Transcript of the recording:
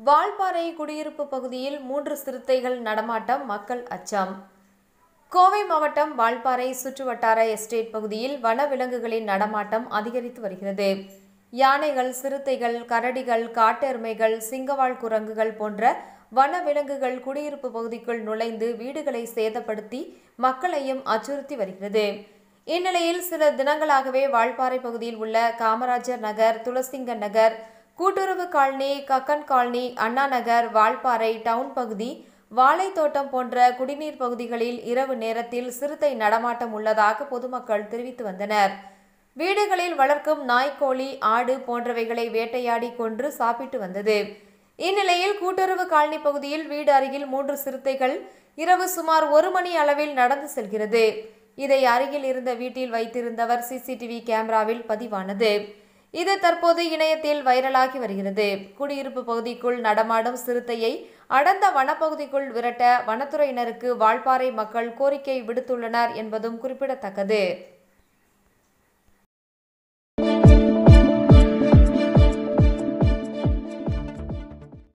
வால்பாறை குடியிருப்பு பகுதியில் மூன்று சிறுத்தைகள் நடமாட்டம் மக்கள் அச்சம் கோவை மாவட்டம் வால்பாறை சுற்றுவட்டார எஸ்டேட் பகுதியில் வனவிலங்குகளின் நடமாட்டம் அதிகரித்து வருகிறது யானைகள் சிறுத்தைகள் கரடிகள் காட்டெருமைகள் சிங்கவாழ் குரங்குகள் போன்ற வனவிலங்குகள் குடியிருப்பு பகுதிக்குள் நுழைந்து வீடுகளை சேதப்படுத்தி மக்களையும் அச்சுறுத்தி வருகிறது இந்நிலையில் சில தினங்களாகவே வால்பாறை பகுதியில் உள்ள காமராஜர் நகர் துளசிங்க நகர் கூட்டுறவு colony Kakkan colony Anna Nagar Valparai town பகுதி வாழைத்தோட்டம் போன்ற குடிநீர் பகுதிகளில் இரவு நேரத்தில் சிறுத்தை நடமாட்டம் உள்ளதாக பொதுமக்கள் தெரிவித்து வந்தனர் வீடுகளில் வளர்க்கும் நாய்க்கோழி ஆடு போன்றவைகளை வேட்டையாடி கொன்று சாப்பிட்டு வந்தது இந்நிலையில் கூட்டுறவு காலனி பகுதியில் வீடு அருகில் மூன்று சிறுத்தைகள் இரவு சுமார் ஒரு மணி அளவில் நடந்து செல்கிறது இதை அருகில் இருந்த வீட்டில் வைத்திருந்தவர் சிசிடிவி கேமராவில் பதிவானது இது தற்போது இணையத்தில் வைரலாகி வருகிறது குடியிருப்பு பகுதிக்குள் நடமாடும் சிறுத்தையை அடர்ந்த வனப்பகுதிக்குள் விரட்ட வனத்துறையினருக்கு வால்பாறை மக்கள் கோரிக்கை விடுத்துள்ளனர் என்பதும் குறிப்பிடத்தக்கது